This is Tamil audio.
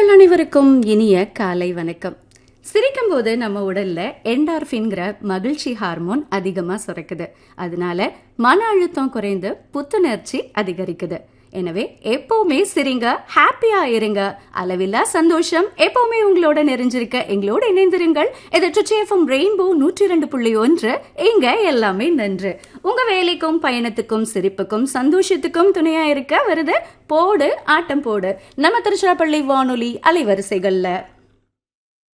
நேர்கள் அனைவருக்கும் இனிய காலை வணக்கம் சிரிக்கும் போது நம்ம உடல்ல என்டார்ஃபின்கிற மகிழ்ச்சி ஹார்மோன் அதிகமா சுரக்குது அதனால மன அழுத்தம் குறைந்து புத்துணர்ச்சி அதிகரிக்குது எனவே எப்பவுமே சிரிங்க ஹாப்பியா இருங்க அளவில்லா சந்தோஷம் எப்பவுமே உங்களோட நிறைஞ்சிருக்க எங்களோட இணைந்திருங்கள் இது ட்ரிச்சேஃபம் ரெயின்போ நூற்றி இரண்டு புள்ளி ஒன்று இங்க எல்லாமே நன்று உங்க வேலைக்கும் பயணத்துக்கும் சிரிப்புக்கும் சந்தோஷத்துக்கும் துணையா இருக்க வருது போடு ஆட்டம் போடு நம்ம திருச்சிராப்பள்ளி வானொலி அலைவரிசைகள்ல